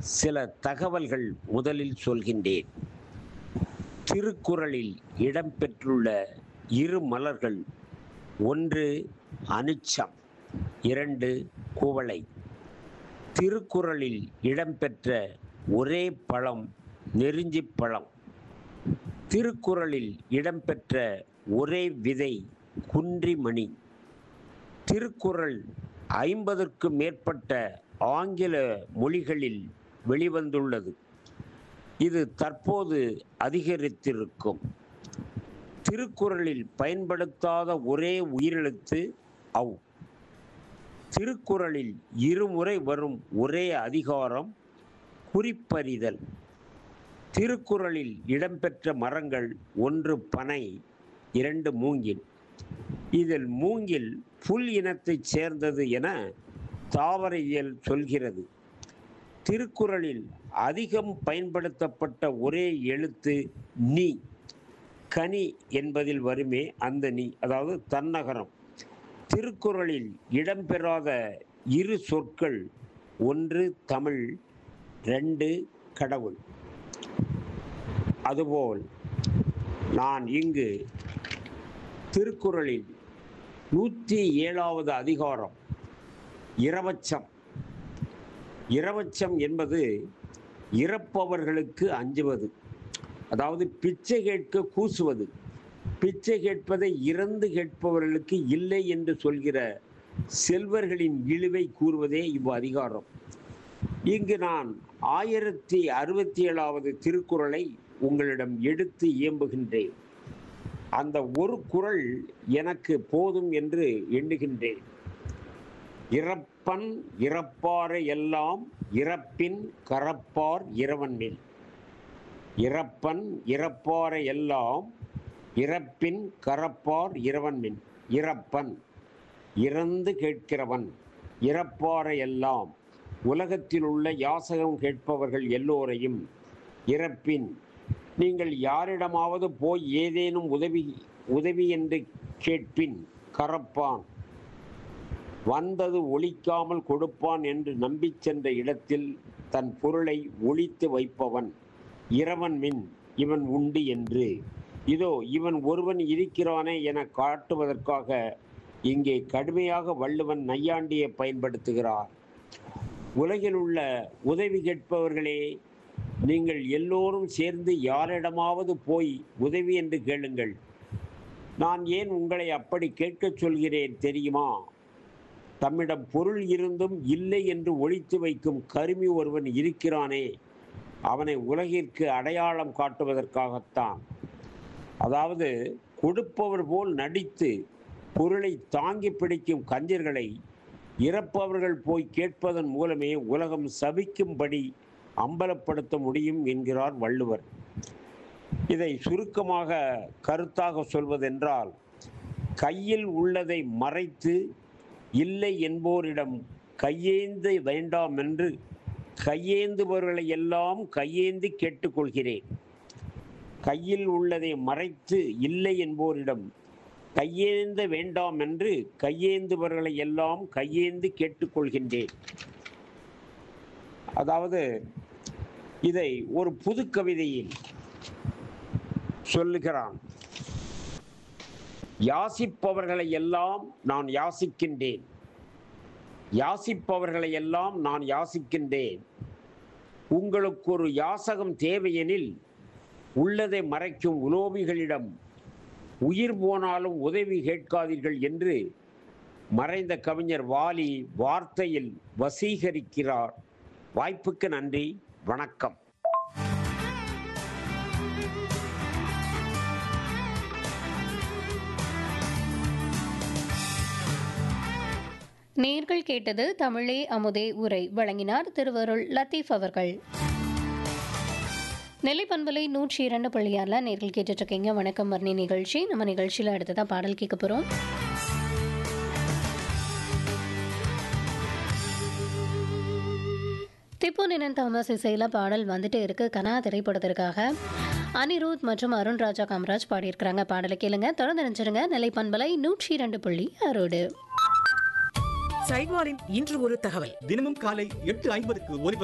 சில தகவல்கள் முதலில் சொல்கின்றேன் திருக்குறளில் இடம்பெற்றுள்ள இரு மலர்கள் ஒன்று அனுச்சம் இரண்டு குவளை திருக்குறளில் இடம்பெற்ற ஒரே பழம் நெருஞ்சிப் பழம் திருக்குறளில் இடம்பெற்ற ஒரே விதை குன்றிமணி திருக்குறள் ஐம்பதற்கும் மேற்பட்ட ஆங்கில மொழிகளில் வெளிவந்துள்ளது இது தற்போது அதிகரித்திருக்கும் திருக்குறளில் பயன்படுத்தாத ஒரே உயிரெழுத்து அவ் திருக்குறளில் இருமுறை வரும் ஒரே அதிகாரம் குறிப்பறிதல் திருக்குறளில் இடம்பெற்ற மரங்கள் ஒன்று பனை இரண்டு மூங்கில் இதில் மூங்கில் புல் இனத்தைச் சேர்ந்தது என தாவரவியல் சொல்கிறது திருக்குறளில் அதிகம் பயன்படுத்தப்பட்ட ஒரே எழுத்து நீ கனி என்பதில் வருமே அந்த நீ அதாவது தன்னகரம் திருக்குறளில் இடம்பெறாத இரு சொற்கள் ஒன்று தமிழ் ரெண்டு கடவுள் அதுபோல் நான் இங்கு திருக்குறளில் நூற்றி ஏழாவது அதிகாரம் இரவச்சம் இரவச்சம் என்பது இறப்பவர்களுக்கு அஞ்சுவது அதாவது பிச்சை கேட்க கூசுவது பிச்சை கேட்பதை இறந்து கேட்பவர்களுக்கு இல்லை என்று சொல்கிற செல்வர்களின் இழிவை கூறுவதே இவ் அதிகாரம் இங்கு நான் ஆயிரத்தி அறுபத்தி ஏழாவது திருக்குறளை உங்களிடம் எடுத்து இயம்புகின்றேன் அந்த ஒரு குறள் எனக்கு போதும் என்று எண்ணுகின்றேன் இறப்பன் இறப்பாரை எல்லாம் இறப்பின் கரப்பார் இரவன்னில் இறப்பன் இறப்பாரை எல்லாம் இறப்பின் கரப்பார் இரவன்மின் இறப்பன் இறந்து கேட்கிறவன் இறப்பாரை எல்லாம் உலகத்தில் உள்ள யாசகம் கேட்பவர்கள் எல்லோரையும் இறப்பின் நீங்கள் யாரிடமாவது போய் ஏதேனும் உதவி உதவி என்று கேட்பின் கரப்பான் வந்தது ஒழிக்காமல் கொடுப்பான் என்று நம்பிச் சென்ற இடத்தில் தன் பொருளை ஒழித்து வைப்பவன் இரவன் மின் இவன் உண்டு என்று இதோ இவன் ஒருவன் இருக்கிறானே என காட்டுவதற்காக இங்கே கடுமையாக வள்ளுவன் நையாண்டியை பயன்படுத்துகிறார் உலகில் உள்ள உதவி கேட்பவர்களே நீங்கள் எல்லோரும் சேர்ந்து யாரிடமாவது போய் உதவி என்று கேளுங்கள் நான் ஏன் உங்களை அப்படி கேட்கச் சொல்கிறேன் தெரியுமா தம்மிடம் பொருள் இருந்தும் இல்லை என்று ஒழித்து வைக்கும் கருமி ஒருவன் இருக்கிறானே அவனை உலகிற்கு அடையாளம் காட்டுவதற்காகத்தான் அதாவது கொடுப்பவர் போல் நடித்து பொருளை தாங்கி பிடிக்கும் கஞ்சர்களை இறப்பவர்கள் போய் கேட்பதன் மூலமே உலகம் சபிக்கும்படி அம்பலப்படுத்த முடியும் என்கிறார் வள்ளுவர் இதை சுருக்கமாக கருத்தாக சொல்வதென்றால் கையில் உள்ளதை மறைத்து இல்லை என்போரிடம் கையேந்த வேண்டாம் என்று கையேந்துபவர்களை எல்லாம் கையேந்தி கேட்டுக்கொள்கிறேன் கையில் உள்ளதை மறைத்து இல்லை என்போரிடம் கையேந்த வேண்டாம் என்று கையேந்துபவர்களை எல்லாம் கையேந்தி கேட்டுக்கொள்கின்றேன் அதாவது இதை ஒரு புது கவிதையில் சொல்லுகிறான் யாசிப்பவர்களை எல்லாம் நான் யாசிக்கின்றேன் யாசிப்பவர்களை எல்லாம் நான் யாசிக்கின்றேன் உங்களுக்கு ஒரு யாசகம் தேவையெனில் உள்ளதை மறைக்கும் உலோபிகளிடம் உயிர் போனாலும் உதவி கேட்காதீர்கள் என்று மறைந்த கவிஞர் வாலி வார்த்தையில் வசீகரிக்கிறார் வாய்ப்புக்கு நன்றி வணக்கம் நேர்கள் கேட்டது தமிழே அமுதே உரை வழங்கினார் திருவருள் லத்தீஃப் அவர்கள் நெல்லை பண்பலை நூற்றி இரண்டு புள்ளியாரில் நேர்கள் கேட்டுட்டு இருக்கீங்க வணக்கம் வர்ணி நிகழ்ச்சி நம்ம நிகழ்ச்சியில் அடுத்ததான் பாடல் கேட்க போகிறோம் திப்பு நினன் தாமஸ் இசையில் பாடல் வந்துட்டு இருக்கு கனா திரைப்படத்திற்காக அனிருத் மற்றும் அருண் ராஜா காமராஜ் பாடியிருக்கிறாங்க பாடலை கேளுங்க தொடர்ந்து நினைச்சிருங்க நெல்லை பண்பலை நூற்றி இரண்டு புள்ளி அரோடு சைவாரின் இன்று ஒரு தகவல் தினமும் காலை எட்டு ஐம்பதுக்கு ஒலிபரப்பு